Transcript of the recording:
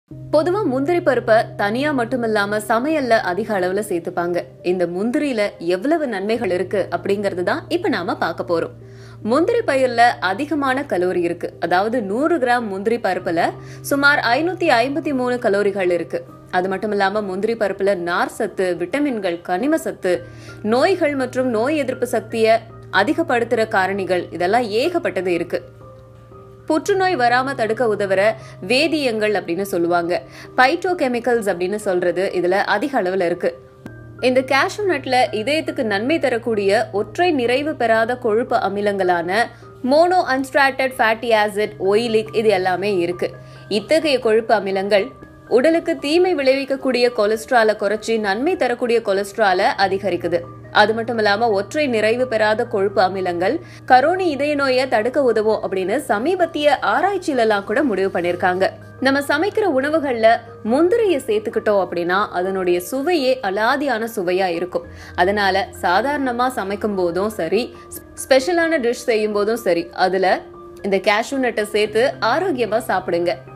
பொதுவா முந்திரி பருப்பை தனியா மட்டுமில்லாம சமையல்ல அதிக அளவுல சேர்த்துப்பாங்க இந்த முந்திரியில எவ்வளவு நன்மைகள் இருக்கு அப்படிங்கறது தான் இப்ப நாம பார்க்க போறோம் முந்திரி பயிர்ல அதிகமான கலோரி இருக்கு அதாவது நூறு கிராம் முந்திரி பருப்புல சுமார் ஐநூத்தி ஐம்பத்தி மூணு கலோரிகள் இருக்கு அது மட்டும் இல்லாம முந்திரி பருப்புல நார் சத்து விட்டமின்கள் கனிம சத்து நோய்கள் மற்றும் நோய் எதிர்ப்பு சக்தியை அதிகப்படுத்துற காரணிகள் இதெல்லாம் ஏகப்பட்டது இருக்கு புற்றுநோய் வராம தடுக்க உதவுற வேதியங்கள் அப்படின்னு சொல்லுவாங்க பைட்டோ கெமிக்கல்ஸ் அப்படின்னு சொல்றது இதுல அதிக அளவுல இருக்கு இந்த கேஷ்யூ நட்ல இதயத்துக்கு நன்மை தரக்கூடிய ஒற்றை நிறைவு பெறாத கொழுப்பு அமிலங்களான mono unsaturated fatty acid oleic இது எல்லாமே இருக்கு இத்தகைய கொழுப்பு அமிலங்கள் உடலுக்கு தீமை விளைவிக்கக்கூடிய கொலஸ்ட்ராலை குறைச்சி நன்மை தரக்கூடிய கொலஸ்ட்ராலை அதிகரிக்குது அது மட்டும் இல்லாம ஒற்றை நிறைவு பெறாத கொழுப்பு அமிலங்கள் கரோனி இதய நோயை தடுக்க உதவும் அப்படின்னு சமீபத்திய ஆராய்ச்சியில எல்லாம் கூட முடிவு பண்ணிருக்காங்க நம்ம சமைக்கிற உணவுகள்ல முந்திரியை சேர்த்துக்கிட்டோம் அப்படின்னா அதனுடைய சுவையே அலாதியான சுவையா இருக்கும் அதனால சாதாரணமா சமைக்கும் போதும் சரி ஸ்பெஷலான டிஷ் செய்யும் போதும் சரி அதுல இந்த கேஷ்யூ நட்டை சேர்த்து ஆரோக்கியமா சாப்பிடுங்க